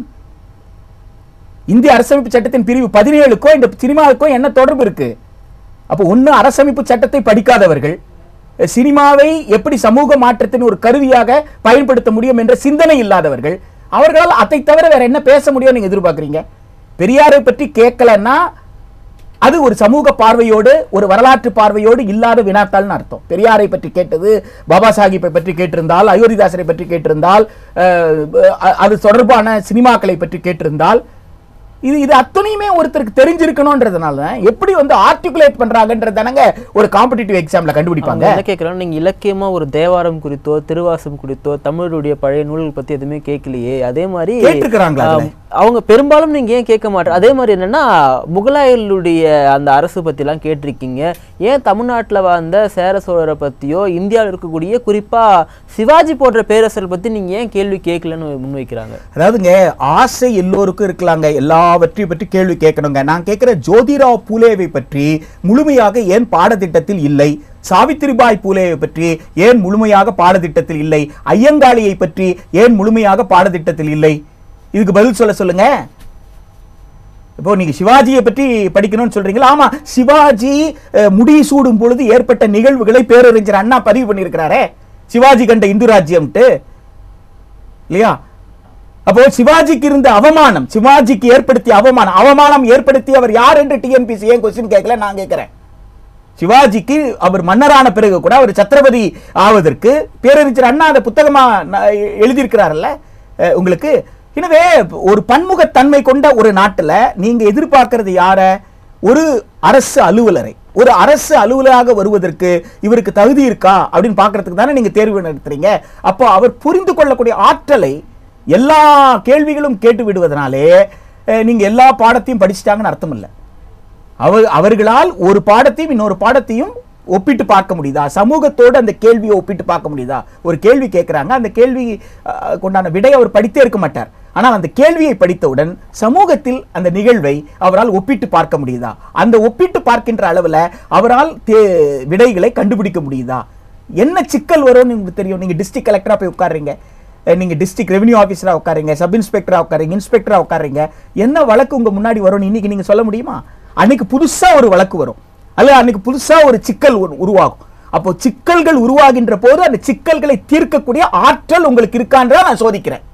இந்திய அரசமைப்பு சட்டத்தின் பிரிவு பதினேழுக்கும் இந்த சினிமாவுக்கும் என்ன தொடர்பு இருக்கு அப்போ ஒண்ணு அரசமைப்பு சட்டத்தை படிக்காதவர்கள் அஹ், சினிமாவை எப்படி சமூக மாற்றத்தின் ஒரு கருவியாக பயன்படுத்த முடியும் என்ற சிந்தனை இல்லாதவர்கள் அவர்களால் அதை தவிர வேற என்ன பேச முடியும் நீங்க எதிர்பார்க்குறீங்க பெரியாரை பற்றி கேட்கலன்னா அது ஒரு சமூக பார்வையோடு ஒரு வரலாற்று பார்வையோடு இல்லாத வினாத்தாள்னு அர்த்தம் பெரியாரை பற்றி கேட்டது பாபா சாஹிப்பை பற்றி கேட்டிருந்தால் அயோத்திதாசரை பற்றி கேட்டிருந்தால் அஹ், அ- அது தொடர்பான சினிமாக்களை பற்றி கேட்டிருந்தால் இது இது அத்தனையுமே ஒருத்தருக்கு தெரிஞ்சிருக்கணும்ன்றதுனால தான் எப்படி வந்து ஆர்டிகுலேட் பண்றாங்கன்றதானங்க ஒரு காம்படிட்டிவ் எக்ஸாம்ல கண்டுபிடிப்பாங்க அவங்க என்ன கேட்குறாங்க நீங்க இலக்கியமா ஒரு தேவாரம் குறித்தோ திருவாசம் குறித்தோ தமிழருடைய பழைய நூல்கள் பத்தி எதுவுமே கேட்கலையே அதே மாதிரி கேட்டிருக்கிறாங்களா அதுல? ஆம், அவங்க பெரும்பாலும் நீங்க ஏன் கேட்க மாட்டேன் அதே மாதிரி என்னன்னா முகலாயர்களுடைய அந்த அரசு பத்திலாம் கேட்டிருக்கீங்க ஏன் தமிழ்நாட்டுல வாழ்ந்த சேர சோழரை பத்தியோ இந்தியாவில் இருக்கக்கூடிய குறிப்பா சிவாஜி போன்ற பேரரசர் பத்தி நீங்க ஏன் கேள்வி கேட்கலன்னு முன்வைக்கிறாங்க அதாவதுங்க ஆசை எல்லோருக்கும் இருக்கலாங்க எல்லாவற்றையும் பற்றி கேள்வி கேட்கணுங்க நான் கேட்கிற ஜோதிராவ் பூலேவை பற்றி முழுமையாக ஏன் பாடத்திட்டத்தில் இல்லை சாவித்திரிபாய் பூலேவை பற்றி ஏன் முழுமையாக பாடத்திட்டத்தில் இல்லை ஐயங்காளியை பற்றி ஏன் முழுமையாக பாடத்திட்டத்தில் இல்லை இதுக்கு பதில் சொல்ல சொல்லுங்க இப்போ நீங்க சிவாஜியை பற்றி படிக்கணும்னு சொல்றீங்களா ஆமா சிவாஜி அஹ், முடி சூடும் பொழுது ஏற்பட்ட நிகழ்வுகளை பேரறிஞர் அண்ணா பதிவு பண்ணியிருக்கிறாரே சிவாஜி கண்ட இந்து ராஜ்யம்ட்டு இல்லையா அப்போ சிவாஜிக்கு இருந்த அவமானம் சிவாஜிக்கு ஏற்படுத்திய அவமானம் அவமானம் ஏற்படுத்தி அவர் யார் என்று டிஎன்பிசி ஏன் கொஸ்டின் கேட்கல நான் கேட்கிறேன் சிவாஜிக்கு அவர் மன்னரான பிறகு கூட அவர் சத்ரபதி ஆவதற்கு பேரறிஞர் அண்ணா அந்த புத்தகமா ந- எழுதியிருக்கிறார்ல அஹ், உங்களுக்கு எனவே ஒரு பன்முகத்தன்மை கொண்ட ஒரு நாட்டுல நீங்க எதிர்பார்க்கிறது யார ஒரு அரசு அலுவலரை ஒரு அரசு அலுவலராக வருவதற்கு இவருக்கு தகுதி இருக்கா அப்படின்னு பார்க்கறதுக்கு தானே நீங்க தேர்வு நடத்துறீங்க அப்போ அவர் புரிந்து கொள்ளக்கூடிய ஆற்றலை எல்லா கேள்விகளும் கேட்டு விடுவதனாலே அஹ், நீங்க எல்லா பாடத்தையும் படிச்சிட்டாங்கன்னு அர்த்தம் இல்லை அவர் அவர்களால் ஒரு பாடத்தையும் இன்னொரு பாடத்தையும் ஒப்பிட்டு பார்க்க முடியுதா சமூகத்தோடு அந்த கேள்வியை ஒப்பிட்டு பார்க்க முடியுதா ஒரு கேள்வி கேட்குறாங்க அந்த கேள்வி அஹ், கொண்டான விடை அவர் படித்தே இருக்க மாட்டார் ஆனால் அந்த கேள்வியை படித்தவுடன் சமூகத்தில் அந்த நிகழ்வை அவரால் ஒப்பிட்டு பார்க்க முடியுதா அந்த ஒப்பிட்டு பார்க்கின்ற அளவில் அவரால் தே- விடைகளை கண்டுபிடிக்க முடியுதா என்ன சிக்கல் வரும்னு உங்களுக்கு தெரியும் நீங்க டிஸ்ட்ரிக்ட் கலெக்டரா போய் உட்காருறீங்க அஹ் நீங்க டிஸ்ட்ரிக்ட் ரெவென்யூ ஆஃபீஸரா உட்காருங்க சப் இன்ஸ்பெக்டரா உட்காருங்க இன்ஸ்பெக்டரா உட்காருங்க என்ன வழக்கு உங்க முன்னாடி வரும்னு இன்னைக்கு நீங்க சொல்ல முடியுமா அன்னைக்கு புதுசா ஒரு வழக்கு வரும் அல்ல அன்னைக்கு புதுசா ஒரு சிக்கல் உரு- உருவாகும் அப்போ சிக்கல்கள் உருவாகின்ற போது அந்த சிக்கல்களை தீர்க்கக்கூடிய ஆற்றல் உங்களுக்கு இருக்கான்றத நான் சோதிக்கிறேன்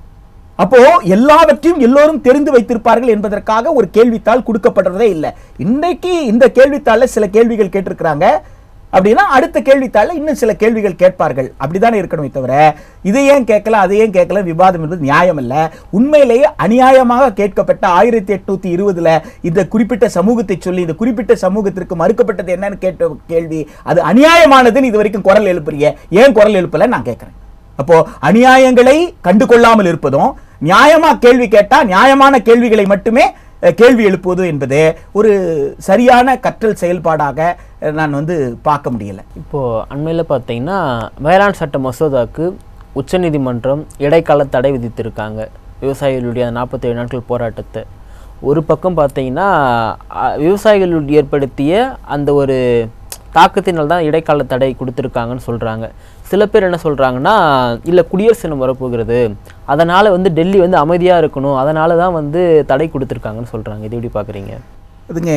அப்போ எல்லாவற்றையும் எல்லோரும் தெரிந்து வைத்திருப்பார்கள் என்பதற்காக ஒரு கேள்வித்தாள் கொடுக்கப்படுறதே இல்லை இன்னைக்கு இந்த கேள்வித்தாள்ல சில கேள்விகள் கேட்டிருக்கிறாங்க அப்படின்னா அடுத்த கேள்வித்தாள்ல இன்னும் சில கேள்விகள் கேட்பார்கள் அப்படிதானே இருக்கணுமே தவிர இதை ஏன் கேட்கல அதை ஏன் கேட்கல விவாதம் என்பது நியாயம் அல்ல உண்மையிலேயே அநியாயமாக கேட்கப்பட்ட ஆயிரத்தி எட்நூத்தி இருபதுல இந்த குறிப்பிட்ட சமூகத்தை சொல்லி இந்த குறிப்பிட்ட சமூகத்திற்கு மறுக்கப்பட்டது என்னன்னு கேட்ட கேள்வி அது அநியாயமானதுன்னு இது வரைக்கும் குரல் எழுப்புறீங்க ஏன் குரல் எழுப்பல நான் கேட்கிறேன் அப்போ அநியாயங்களை கண்டு கொள்ளாமல் இருப்பதும் நியாயமா கேள்வி கேட்டா நியாயமான கேள்விகளை மட்டுமே அஹ், கேள்வி எழுப்புவது என்பது ஒரு சரியான கற்றல் செயல்பாடாக அஹ், நான் வந்து பார்க்க முடியல இப்போ அண்மையில் பார்த்தீங்கன்னா வேளாண் சட்ட மசோதாவுக்கு உச்சநீதிமன்றம் இடைக்கால தடை விதித்திருக்காங்க விவசாயிகளுடைய அந்த நாற்பத்தேழு நாட்கள் போராட்டத்தை ஒரு பக்கம் பார்த்தீங்கன்னா அ, விவசாயிகள் ஏற்படுத்திய அந்த ஒரு தாக்கத்தினால் தான் இடைக்கால தடை கொடுத்துருக்காங்கன்னு சொல்கிறாங்க சில பேர் என்ன சொல்கிறாங்கன்னா இல்லை குடியரசு தினம் வரப்போகிறது அதனால் வந்து டெல்லி வந்து அமைதியாக இருக்கணும் அதனால தான் வந்து தடை கொடுத்துருக்காங்கன்னு சொல்கிறாங்க இது எப்படி பார்க்குறீங்க அதுங்க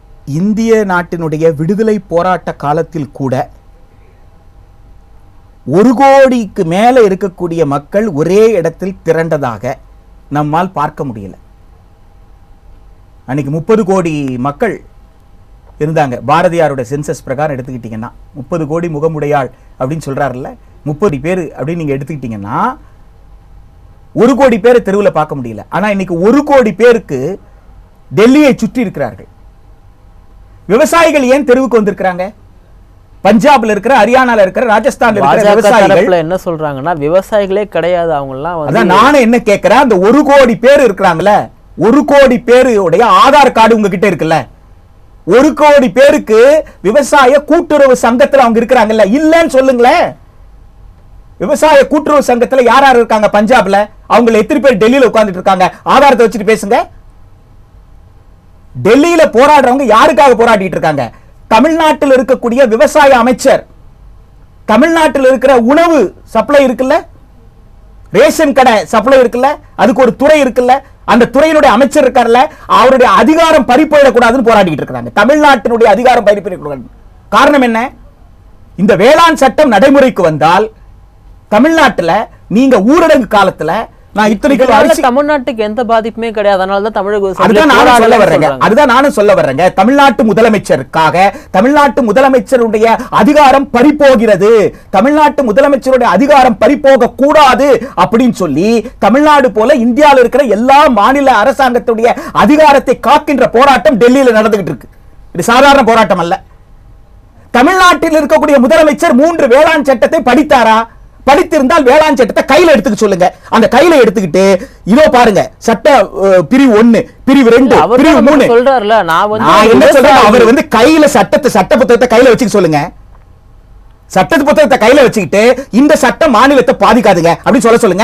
இந்திய நாட்டினுடைய விடுதலை போராட்ட காலத்தில் கூட ஒரு கோடிக்கு மேலே இருக்கக்கூடிய மக்கள் ஒரே இடத்தில் திரண்டதாக நம்மால் பார்க்க முடியல அன்னைக்கு முப்பது கோடி மக்கள் இருந்தாங்க பாரதியாரோட சென்சஸ் பிரகாரம் எடுத்துக்கிட்டிங்கன்னா முப்பது கோடி முகமுடையாள் அப்படின்னு சொல்றாருல்ல முப்பது பேர் அப்படின்னு நீங்க எடுத்துக்கிட்டிங்கன்னா ஒரு கோடி பேரை தெருவில் பார்க்க முடியல ஆனா இன்னைக்கு ஒரு கோடி பேருக்கு டெல்லியை சுற்றி இருக்கிறார்கள் விவசாயிகள் ஏன் தெருவுக்கு வந்திருக்கிறாங்க பஞ்சாப்ல இருக்கிற ஹரியானால இருக்கிற ராஜஸ்தான்ல இருக்கிற பாஜக விவசாயிகள் தரப்புல என்ன சொல்றாங்கன்னா விவசாயிகளே கிடையாது அவங்க எல்லாம் அதான் வந்து நானும் என்ன கேட்கிறேன் அந்த ஒரு கோடி பேர் இருக்கிறாங்கல்ல ஒரு கோடி பேருடைய ஆதார் கார்டு உங்ககிட்ட இருக்குல்ல ஒரு கோடி பேருக்கு விவசாய கூட்டுறவு சங்கத்துல அவங்க இருக்கிறாங்கல்ல இல்லன்னு சொல்லுங்களேன் விவசாய கூட்டுறவு சங்கத்துல யார் யார் இருக்காங்க பஞ்சாப்ல அவங்கள எத்தனை பேர் டெல்லியில உட்கார்ந்துட்டு இருக்காங்க ஆதாரத்தை வச்சுட்டு பேசுங்க டெல்லியில போராடுறவங்க யாருக்காக போராடிட்டு இருக்காங்க தமிழ்நாட்டில் இருக்கக்கூடிய விவசாய அமைச்சர் தமிழ்நாட்டில் இருக்கிற உணவு சப்ளை இருக்குல்ல ரேஷன் கடை சப்ளை இருக்குல்ல அதுக்கு ஒரு துறை இருக்குல்ல அந்த துறையினுடைய அமைச்சர் இருக்கார்ல அவருடைய அதிகாரம் பறிப்போயிடக்கூடாதுன்னு போராடிட்டு இருக்காங்க தமிழ்நாட்டினுடைய அதிகாரம் பறிப்போயிடக்கூடாது காரணம் என்ன இந்த வேளாண் சட்டம் நடைமுறைக்கு வந்தால் தமிழ்நாட்டுல நீங்க ஊரடங்கு காலத்துல நான் இத்தனை கிலோ இதனால அரிசி தமிழ்நாட்டுக்கு எந்த பாதிப்புமே கிடையாது அதனால தான் தமிழக அதுதான் நானும் சொல்ல விவசாயிகள் வர்றேங்க சொல்றாங்க. அதுதான் நானும் சொல்ல வர்றேங்க தமிழ்நாட்டு முதலமைச்சருக்காக தமிழ்நாட்டு முதலமைச்சருடைய அதிகாரம் பறிபோகிறது தமிழ்நாட்டு முதலமைச்சருடைய அதிகாரம் பறிபோக கூடாது அப்படின்னு சொல்லி தமிழ்நாடு போல இந்தியாவில் இருக்கிற எல்லா மாநில அரசாங்கத்துடைய அதிகாரத்தை காக்கின்ற போராட்டம் டெல்லியில நடந்துகிட்டு இருக்கு இது சாதாரண போராட்டம் அல்ல தமிழ்நாட்டில் இருக்கக்கூடிய முதலமைச்சர் மூன்று வேளாண் சட்டத்தை படித்தாரா படித்திருந்தால் வேளாண் சட்டத்தை கையில எடுத்துக்க சொல்லுங்க அந்த கையில எடுத்துக்கிட்டு இதோ பாருங்க சட்ட அஹ், பிரிவு ஒண்ணு பிரிவு ரெண்டு இல்ல, அவர் பிரிவு தான் மூணு சொல்றாருல நான் வந்து நான் என்ன சொல்றேன் விவசாயி. அவர் வந்து கையில சட்டத்தை சட்ட புத்தகத்தை கையில வச்சுக்க சொல்லுங்க சட்ட புத்தகத்தை கையில வச்சுக்கிட்டு இந்த சட்டம் மாநிலத்தை பாதிக்காதுங்க அப்படின்னு சொல்ல சொல்லுங்க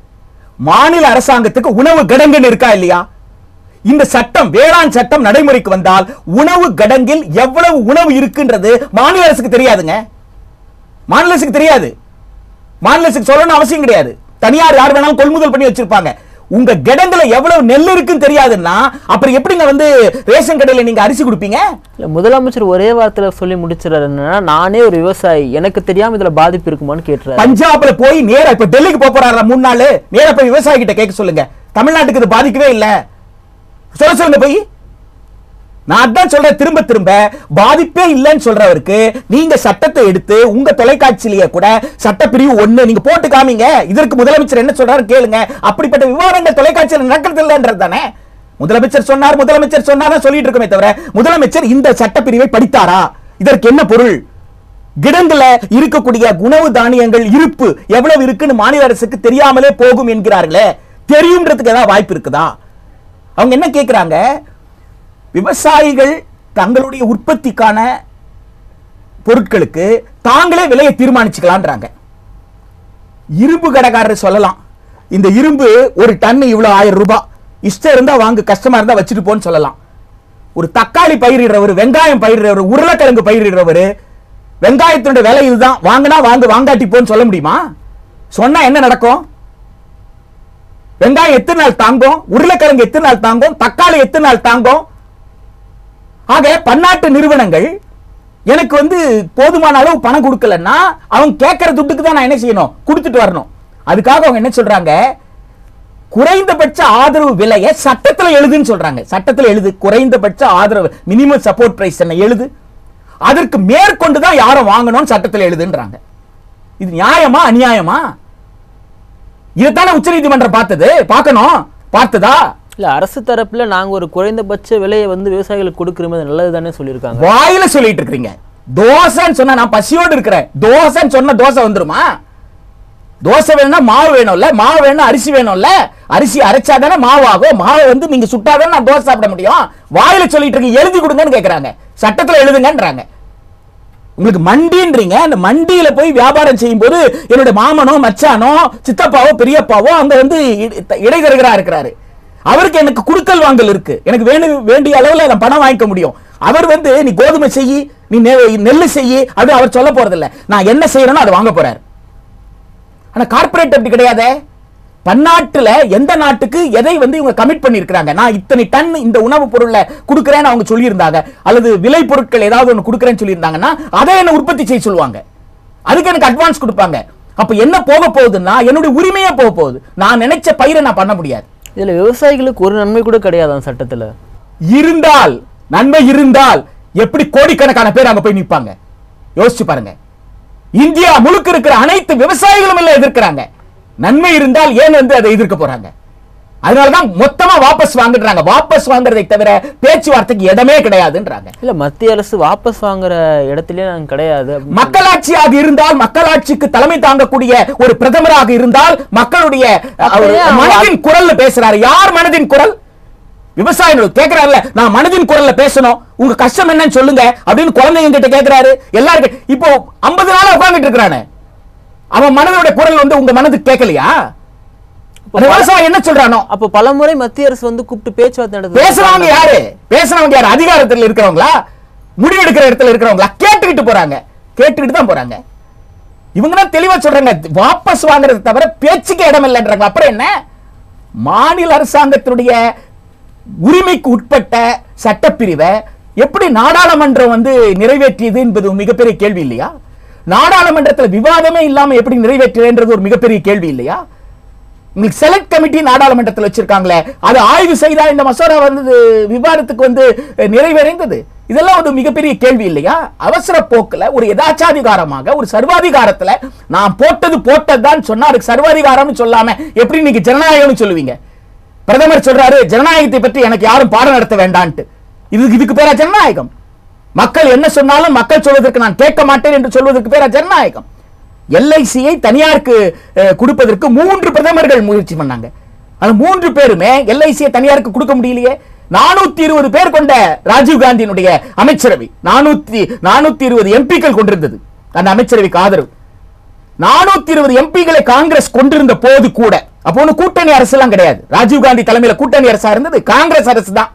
மாநில அரசாங்கத்துக்கு உணவு கடங்குன்னு இருக்கா இல்லையா இந்த சட்டம் வேளாண் சட்டம் நடைமுறைக்கு வந்தால் உணவு கடங்கில் எவ்வளவு உணவு இருக்குன்றது மாநில அரசுக்கு தெரியாதுங்க மாநில அரசுக்கு தெரியாது மாநில அரசுக்கு சொல்லணும்னு அவசியம் கிடையாது தனியார் யார் வேணாலும் கொள்முதல் பண்ணி வச்சிருப்பாங்க உங்க கிடங்குல எவ்வளவு நெல் இருக்குன்னு தெரியாதுன்னா அப்புறம் எப்படிங்க வந்து ரேஷன் கடையில நீங்க அரிசி கொடுப்பீங்க இல்ல, முதலமைச்சர் ஒரே வார்த்தையில சொல்லி முடிச்சிடறாரு என்னன்னா நானே ஒரு விவசாயி எனக்கு தெரியாம இதுல பாதிப்பு இருக்குமான்னு கேட்டுறாரு பஞ்சாப்ல போய் நேரா இப்ப டெல்லிக்கு போப் போறாரா மூணு நாள் நேரா போய் விவசாயி கிட்ட கேட்க சொல்லுங்க தமிழ்நாட்டுக்கு இது பாதிக்கவே இல்ல சொல்ல சொல்லுங்க போய் நான் அதான் சொல்றேன் திரும்ப திரும்ப பாதிப்பே இல்லைன்னு சொல்றவருக்கு நீங்க சட்டத்தை எடுத்து உங்க தொலைக்காட்சியிலேயே கூட சட்டப்பிரிவு ஒண்ணு நீங்க போட்டு காமிங்க இதற்கு முதலமைச்சர் என்ன சொல்றாரு கேளுங்க அப்படிப்பட்ட விவாதங்கள் தொலைக்காட்சியில் நடக்கிறது இல்லைன்றது தானே முதலமைச்சர் சொன்னார் முதலமைச்சர் சொன்னார் சொல்லிட்டு இருக்கோமே தவிர முதலமைச்சர் இந்த சட்டப்பிரிவை படித்தாரா இதற்கு என்ன பொருள் கிடங்குல இருக்கக்கூடிய உணவு தானியங்கள் இருப்பு எவ்வளவு இருக்குன்னு மாநில அரசுக்கு தெரியாமலே போகும் என்கிறார்களே தெரியும்ன்றதுக்கு ஏதாவது வாய்ப்பு இருக்குதா அவங்க என்ன கேக்குறாங்க விவசாயிகள் தங்களுடைய உற்பத்திக்கான பொருட்களுக்கு தாங்களே விலையை தீர்மானிச்சுக்கலான்றாங்க இரும்பு கடைக்காரர் சொல்லலாம் இந்த இரும்பு ஒரு டன் இவ்வளவு ஆயிரம் ரூபாய் இஷ்டம் இருந்தா வாங்கு கஷ்டமா இருந்தா வச்சுட்டு போன்னு சொல்லலாம் ஒரு தக்காளி பயிரிடுறவர் வெங்காயம் பயிரிடுறவர் உருளைக்கிழங்கு பயிரிடுறவர் வெங்காயத்தினுடைய விலை இதுதான் வாங்கினா வாங்கு வாங்காட்டி போன்னு சொல்ல முடியுமா சொன்னா என்ன நடக்கும் வெங்காயம் எத்தனை நாள் தாங்கும் உருளைக்கிழங்கு எத்தனை நாள் தாங்கும் தக்காளி எத்தனை நாள் தாங்கும் ஆக பன்னாட்டு நிறுவனங்கள் எனக்கு வந்து போதுமான அளவு பணம் கொடுக்கலன்னா அவங்க கேட்கிற துட்டுக்கு தான் நான் என்ன செய்யணும் கொடுத்துட்டு வரணும் அதுக்காக அவங்க என்ன சொல்றாங்க குறைந்தபட்ச ஆதரவு விலையை சட்டத்துல எழுதுன்னு சொல்றாங்க சட்டத்துல எழுது குறைந்தபட்ச ஆதரவு மினிமம் சப்போர்ட் பிரைஸ் என்ன எழுது அதற்கு மேற்கொண்டு தான் யாரும் வாங்கணும்னு சட்டத்துல எழுதுன்றாங்க இது நியாயமா அநியாயமா இதைத்தானே உச்சநீதிமன்றம் பார்த்தது பார்க்கணும் பார்த்ததா இல்ல அரசு தரப்புல நாங்க ஒரு குறைந்தபட்ச விலையை வந்து விவசாயிகளுக்கு கொடுக்கிறோமே அது நல்லது தானே சொல்லியிருக்காங்க வாயில சொல்லிட்டு இருக்கீங்க தோசைன்னு சொன்னா நான் பசியோடு இருக்கிறேன் தோசைன்னு சொன்ன தோசை வந்துருமா தோசை வேணும்னா மாவு வேணும்ல மாவு வேணும் அரிசி வேணும்ல அரிசி அரைச்சாதானே மாவு ஆகும் மாவு வந்து நீங்க சுட்டாதானே நான் தோசை சாப்பிட முடியும் வாயில சொல்லிட்டு இருக்கீங்க எழுதி கொடுங்கன்னு கேக்குறாங்க சட்டத்துல எழுதுங்கன்றாங்க உங்களுக்கு மண்டின்றீங்க அந்த மண்டியில போய் வியாபாரம் செய்யும்போது என்னோட மாமனோ மச்சானோ சித்தப்பாவோ பெரியப்பாவோ அங்க வந்து இட- இடைத்தரகரா இருக்கிறாரு அவருக்கு எனக்கு குடுக்கல் வாங்கல் இருக்கு எனக்கு வேணு வேண்டிய அளவுல நான் பணம் வாங்கிக்க முடியும் அவர் வந்து நீ கோதுமை செய்யி நீ நெ- நெல்லு செய்யி அப்படி அவர் சொல்ல போறது இல்ல நான் என்ன செய்யறேனோ அதை வாங்க போறாரு ஆனா கார்ப்பரேட் அப்படி கிடையாதே பன்னாட்டுல எந்த நாட்டுக்கு எதை வந்து இவங்க கமிட் பண்ணிருக்காங்க நான் இத்தனை டன் இந்த உணவு பொருள்ல கொடுக்கறேன்னு அவங்க சொல்லியிருந்தாங்க அல்லது விலை பொருட்கள் ஏதாவது ஒன்று கொடுக்கறேன்னு சொல்லியிருந்தாங்கன்னா அதை என்ன உற்பத்தி செய்ய சொல்லுவாங்க அதுக்கு எனக்கு அட்வான்ஸ் கொடுப்பாங்க அப்ப என்ன போக போகுதுன்னா என்னுடைய உரிமையே போக போகுது நான் நினைச்ச பயிரை நான் பண்ண முடியாது இதுல விவசாயிகளுக்கு ஒரு நன்மை கூட கிடையாது அந்த சட்டத்துல இருந்தால் நன்மை இருந்தால் எப்படி கோடிக்கணக்கான பேர் அங்க போய் நிப்பாங்க யோசிச்சு பாருங்க இந்தியா முழுக்க இருக்கிற அனைத்து விவசாயிகளும் எல்லாம் எதிர்க்கிறாங்க நன்மை இருந்தால் ஏன் வந்து அதை எதிர்க்க போறாங்க அதனாலதான் மொத்தமா வாபஸ் வாங்குறாங்க வாபஸ் வாங்குறதை தவிர பேச்சுவார்த்தைக்கு இடமே கிடையாதுன்றாங்க இல்ல மத்திய அரசு வாபஸ் வாங்குற இடத்திலே நாங்க கிடையாது அப்படின்னு மக்களாட்சியாக இருந்தால் மக்களாட்சிக்கு தலைமை தாங்கக்கூடிய ஒரு பிரதமராக இருந்தால் மக்களுடைய அஹ், அவர் அப்படியே அவங்க- மனதின் குரல்ல பேசுறாரு யார் மனதின் குரல் விவசாயிகள் கேக்குறாருல நான் மனதின் குரல்ல பேசணும் உங்க கஷ்டம் என்னன்னு சொல்லுங்க அப்படின்னு குழந்தைங்க கிட்ட கேக்குறாரு எல்லாருக்கும் இப்போ 50 நாளா உட்கார்ந்துட்டு இருக்கிறானே அவன் மனதோட குரல் வந்து உங்க மனதுக்கு கேட்கலையா அந்த விவசாயி என்ன சொல்றானோ அப்போ பலமுறை மத்திய அரசு வந்து கூப்பிட்டு பேச்சுவார்த்தை நடத்துது பேசுறவங்க யாரு பேசுறவங்க யாரு அதிகாரத்துல இருக்கிறவங்களா முடிவெடுக்கிற இடத்துல இருக்கிறவங்களா கேட்டுக்கிட்டு போறாங்க கேட்டுக்கிட்டு தான் போறாங்க இவங்க தான் தெளிவா சொல்றாங்க வாபஸ் வாங்குறது தவிர பேச்சுக்கு இடம் இல்லைன்றாங்க அப்புறம் என்ன மாநில அரசாங்கத்தினுடைய உரிமைக்கு உட்பட்ட சட்டப்பிரிவை எப்படி நாடாளுமன்றம் வந்து நிறைவேற்றியது என்பது ஒரு மிகப்பெரிய கேள்வி இல்லையா நாடாளுமன்றத்தில் விவாதமே இல்லாம எப்படி நிறைவேற்றுறது ஒரு மிகப்பெரிய கேள்வி இல்லையா உங்களுக்கு செலக்ட் கமிட்டி நாடாளுமன்றத்தில் வச்சிருக்காங்களே அது ஆய்வு செய்தா இந்த மசோதா வந்து விவாதத்துக்கு வந்து அஹ், நிறைவடைந்தது இதெல்லாம் ஒரு மிகப்பெரிய கேள்வி இல்லையா அவசர போக்குல ஒரு எதாச்சாதிகாரமாக ஒரு சர்வாதிகாரத்துல நான் போட்டது போட்டதுதான் சொன்னா அதுக்கு சர்வாதிகாரம்னு சொல்லாம எப்படி நீங்க ஜனநாயகம்னு சொல்லுவீங்க பிரதமர் சொல்றாரு ஜனநாயகத்தை பற்றி எனக்கு யாரும் பாடம் நடத்த வேண்டான்ட்டு இது இதுக்கு பேரா ஜனநாயகம் மக்கள் என்ன சொன்னாலும் மக்கள் சொல்வதற்கு நான் கேட்க மாட்டேன் என்று சொல்வதற்கு பேரா ஜனநாயகம் எல்ஐசியை தனியாருக்கு அஹ், கொடுப்பதற்கு மூன்று பிரதமர்கள் முயற்சி பண்ணாங்க அந்த மூன்று பேருமே எல்ஐசியை தனியாருக்கு கொடுக்க முடியலையே நானூத்தி இருபது பேர் கொண்ட ராஜீவ் காந்தியினுடைய அமைச்சரவை நானூத்தி நானூத்தி இருபது எம்பிக்கள் கொண்டிருந்தது அந்த அமைச்சரவைக்கு ஆதரவு நானூத்தி இருபது எம்பிகளை காங்கிரஸ் கொண்டிருந்த போது கூட அப்போ ஒண்ணு கூட்டணி அரசு எல்லாம் கிடையாது ராஜீவ் காந்தி தலைமையில கூட்டணி அரசா இருந்தது காங்கிரஸ் அரசு தான்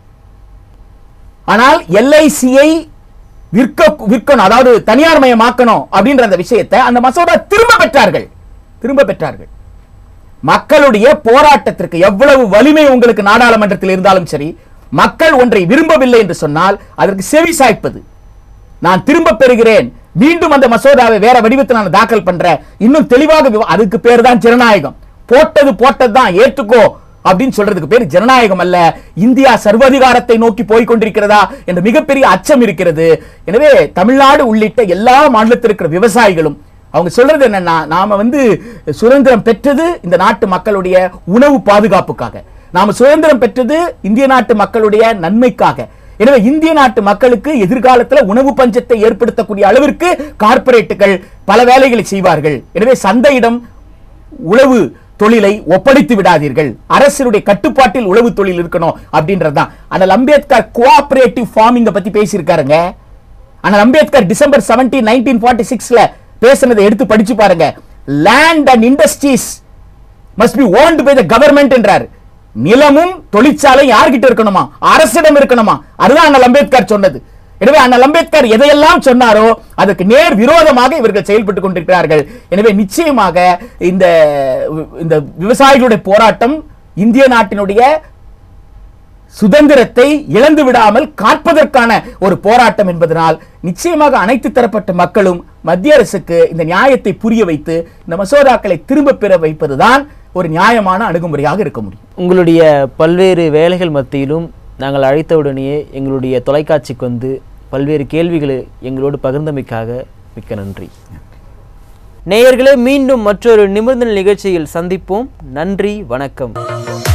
ஆனால் எல்ஐசியை விற்க விற்கணும் அதாவது தனியார் மயமாக்கணும் அப்படின்ற அந்த விஷயத்தை அந்த மசோதா திரும்ப பெற்றார்கள் திரும்ப பெற்றார்கள் மக்களுடைய போராட்டத்திற்கு எவ்வளவு வலிமை உங்களுக்கு நாடாளுமன்றத்தில் இருந்தாலும் சரி மக்கள் ஒன்றை விரும்பவில்லை என்று சொன்னால் அதற்கு செவி சாய்ப்பது நான் திரும்ப பெறுகிறேன் மீண்டும் அந்த மசோதாவை வேற வடிவத்தில் நான் தாக்கல் பண்றேன் இன்னும் தெளிவாக விவா- அதுக்கு பேர் தான் ஜனநாயகம் போட்டது போட்டது தான் ஏற்றுக்கோ அப்படின்னு சொல்றதுக்கு பேர் ஜனநாயகம் அல்ல இந்தியா சர்வதிகாரத்தை நோக்கி போய் கொண்டிருக்கிறதா என்ற மிகப்பெரிய அச்சம் இருக்கிறது எனவே தமிழ்நாடு உள்ளிட்ட எல்லா மாநிலத்தில் இருக்கிற விவசாயிகளும் அவங்க சொல்றது என்னன்னா நாம வந்து சுதந்திரம் பெற்றது இந்த நாட்டு மக்களுடைய உணவு பாதுகாப்புக்காக நாம சுதந்திரம் பெற்றது இந்திய நாட்டு மக்களுடைய நன்மைக்காக எனவே இந்திய நாட்டு மக்களுக்கு எதிர்காலத்தில் உணவு பஞ்சத்தை ஏற்படுத்தக்கூடிய அளவிற்கு கார்ப்பரேட்டுகள் பல வேலைகளை செய்வார்கள் எனவே சந்தையிடம் உழவு தொழிலை ஒப்படைத்து விடாதீர்கள் அரசினுடைய கட்டுப்பாட்டில் உழவு தொழில் இருக்கணும் அப்படின்றது தான் ஆனால் அம்பேத்கர் கோஆபரேட்டிவ் ஃபார்மிங்க பத்தி பேசியிருக்காருங்க ஆனால் அம்பேத்கர் டிசம்பர் 17 நைன்டீன் ஃபார்ட்டி சிக்ஸ்ல பேசுனதை எடுத்து படிச்சு பாருங்க land and industries must be owned by the government என்றார் நிலமும் தொழிற்சாலை யார்கிட்ட இருக்கணுமா அரசிடம் இருக்கணுமா அதுதான் அண்ணல் அம்பேத்கர் சொன்னது எனவே அண்ணல் அம்பேத்கர் எதையெல்லாம் சொன்னாரோ அதற்கு நேர் விரோதமாக இவர்கள் செயல்பட்டுக் கொண்டிருக்கிறார்கள் எனவே நிச்சயமாக இந்த இந்த விவசாயிகளுடைய போராட்டம் இந்திய நாட்டினுடைய சுதந்திரத்தை இழந்து விடாமல் காப்பதற்கான ஒரு போராட்டம் என்பதனால் நிச்சயமாக அனைத்து தரப்பட்ட மக்களும் மத்திய அரசுக்கு இந்த நியாயத்தை புரிய வைத்து இந்த மசோதாக்களை திரும்ப பெற வைப்பதுதான் ஒரு நியாயமான அணுகுமுறையாக இருக்க முடியும் உங்களுடைய பல்வேறு வேலைகள் மத்தியிலும் நாங்கள் அழைத்தவுடனேயே எங்களுடைய தொலைக்காட்சிக்கு வந்து பல்வேறு கேள்விகளை எங்களோடு பகிர்ந்தமைக்காக மிக்க நன்றி நேயர்களே மீண்டும் மற்றொரு நிமிர்ந்த நிகழ்ச்சியில் சந்திப்போம் நன்றி வணக்கம்